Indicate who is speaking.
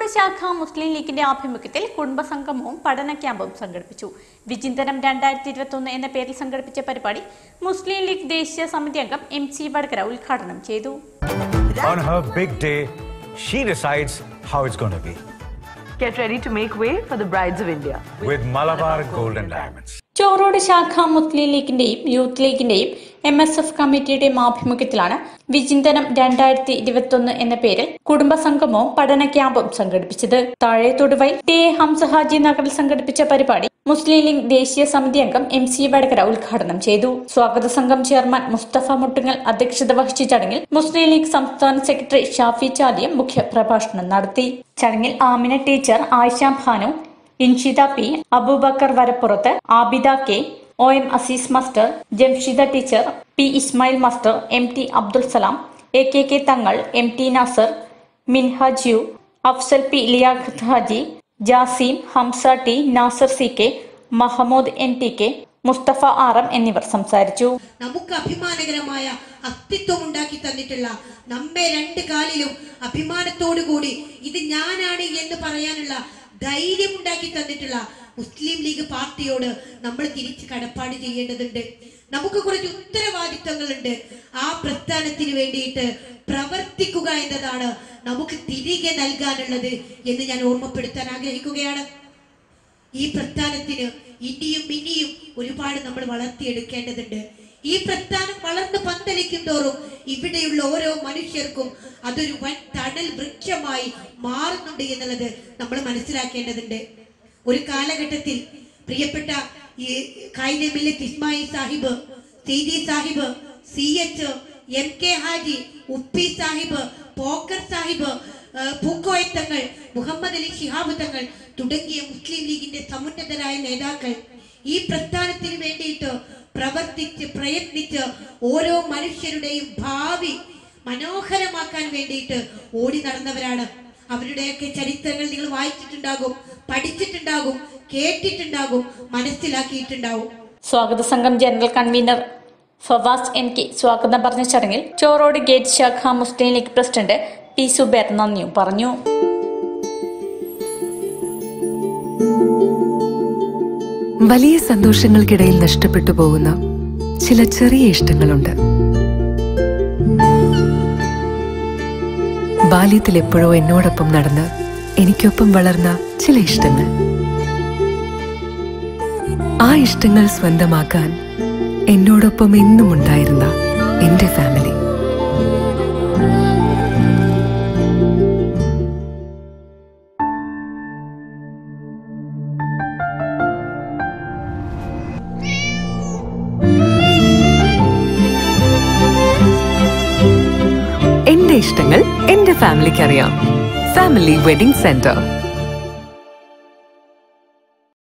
Speaker 1: ശാഖ മുസ്ലിം ലീഗിന്റെ ആഭിമുഖ്യത്തിൽ കുടുംബസംഗമവും പഠന ക്യാമ്പും സംഘടിപ്പിച്ചു വിചിന്തനം രണ്ടായിരത്തി ഇരുപത്തൊന്ന് എന്ന പേരിൽ സംഘടിപ്പിച്ച പരിപാടി മുസ്ലിം ലീഗ് ദേശീയ സമിതി അംഗം എം സി വടകര ഉദ്ഘാടനം ചെയ്തു
Speaker 2: On her big day, she decides how it's going to be
Speaker 3: Get ready to make way for the brides of India.
Speaker 2: with Malabar Gold and Diamonds.
Speaker 1: Chorode ശാഖ മുസ്ലിം ലീഗിന്റെയും യൂത്ത് ലീഗിന്റെയും എം എസ് എഫ് കമ്മിറ്റിയുടെയും ആഭിമുഖ്യത്തിലാണ് വിചിന്തനം രണ്ടായിരത്തി ഇരുപത്തൊന്ന് എന്ന പേരിൽ കുടുംബസംഗമവും പഠന ക്യാമ്പും സംഘടിപ്പിച്ചത് താഴെ തൊടുവൈ ടി എ ഹംസഹാജി നഗറിൽ സംഘടിപ്പിച്ച പരിപാടി മുസ്ലിം ലീഗ് ദേശീയ സമിതി അംഗം എം സി വടകര ഉദ്ഘാടനം ചെയ്തു സ്വാഗത സംഘം ചെയർമാൻ മുസ്തഫ മുട്ടുങ്ങൽ അധ്യക്ഷത വഹിച്ച ചടങ്ങിൽ മുസ്ലിം ലീഗ് സംസ്ഥാന സെക്രട്ടറി ഷാഫി ചാലിയം മുഖ്യ പ്രഭാഷണം നടത്തി ചടങ്ങിൽ Amina teacher Ayisha Bhanu Inshitha P Abubakar Varappurath Abida K O M Azeez master Jamshida teacher P Ismail master M T Abdul Salam A K K Thangal M T Nasar Minhaj U Afsal P Liyaqath Haji Jaseem Hamza T Nasar C K Mahmood N T K Musthafa R M എന്നിവർ സംസാരിച്ചു
Speaker 4: നമുക്ക് അഭിമാനകരമായ അസ്തിത്വം ഉണ്ടാക്കി തന്നിട്ടുള്ള നമ്മെ രണ്ട് കാലിലും അഭിമാനത്തോടു കൂടി ഇത് ഞാനാണ് എന്ന് പറയാനുള്ള ധൈര്യം ഉണ്ടാക്കി തന്നിട്ടുള്ള മുസ്ലിം ലീഗ് പാർട്ടിയോട് നമ്മൾ തിരിച്ച് കടപ്പാട് ചെയ്യേണ്ടതുണ്ട് നമുക്ക് കുറച്ച് ഉത്തരവാദിത്തങ്ങളുണ്ട് ആ പ്രസ്ഥാനത്തിന് വേണ്ടിയിട്ട് പ്രവർത്തിക്കുക എന്നതാണ് നമുക്ക് തിരികെ നൽകാനുള്ളത് എന്ന് ഞാൻ ഓർമ്മപ്പെടുത്താൻ ആഗ്രഹിക്കുകയാണ് ഈ പ്രസ്ഥാനത്തിന് ഇനിയും ഇനിയും ഒരുപാട് നമ്മൾ വളർത്തിയെടുക്കേണ്ടതുണ്ട് ഈ പ്രസ്ഥാനം വളർന്ന് പന്തലിക്കും തോറും ഇവിടെയുള്ള ഓരോ മനുഷ്യർക്കും അതൊരു വൻ തണൽ വൃക്ഷമായി മാറുന്നുണ്ട് എന്നുള്ളത് നമ്മൾ മനസ്സിലാക്കേണ്ടതുണ്ട് ഒരു കാലഘട്ടത്തിൽ പ്രിയപ്പെട്ട ഈ കായികമില്ലെ Ismail Sahib Seethi Sahib C H M K Haji Uppi Sahib Pokker Sahib ആ, പൂക്കോയത്തങ്ങൾ മുഹമ്മദ് അലി ശിഹാബ് തങ്ങൾ തുടങ്ങിയ മുസ്ലിം ലീഗിന്റെ സമുന്നതരായ നേതാക്കൾ ഈ പ്രസ്ഥാനത്തിന് വേണ്ടിയിട്ട് പ്രവർത്തിച്ച് പ്രയത്നിച്ച് ഓരോ മനുഷ്യരുടെയും ഭാവി മനോഹരമാക്കാൻ വേണ്ടിയിട്ട് ഓടി നടന്നവരാണ് അവരുടെയൊക്കെ ചരിത്രങ്ങൾ നിങ്ങൾ വായിച്ചിട്ടുണ്ടാകും പഠിച്ചിട്ടുണ്ടാകും കേട്ടിട്ടുണ്ടാകും മനസ്സിലാക്കിയിട്ടുണ്ടാവും
Speaker 1: സ്വാഗത സംഘം general convener Fawaz N K സ്വാഗതം പറഞ്ഞ ചടങ്ങിൽ ചോറോട് ഗേറ്റ് ശാഖ മുസ്ലിം ലീഗ് പ്രസിഡന്റ് പി സുബേർ നന്ദിയും പറഞ്ഞു
Speaker 5: വലിയ സന്തോഷങ്ങൾക്കിടയിൽ നഷ്ടപ്പെട്ടു പോകുന്ന ചില ചെറിയ ഇഷ്ടങ്ങളുണ്ട് ബാല്യത്തിൽ എപ്പോഴോ എന്നോടൊപ്പം നടന്ന് എനിക്കൊപ്പം വളർന്ന ചില ഇഷ്ടങ്ങൾ ആ ഇഷ്ടങ്ങൾ സ്വന്തമാക്കാൻ എന്നോടൊപ്പം എന്നും ഉണ്ടായിരുന്ന എന്റെ ഫാമിലി എന്റെ ഇഷ്ടങ്ങൾ എന്റെ ഫാമിലിക്ക് അറിയാം ഫാമിലി വെഡിംഗ് സെന്റർ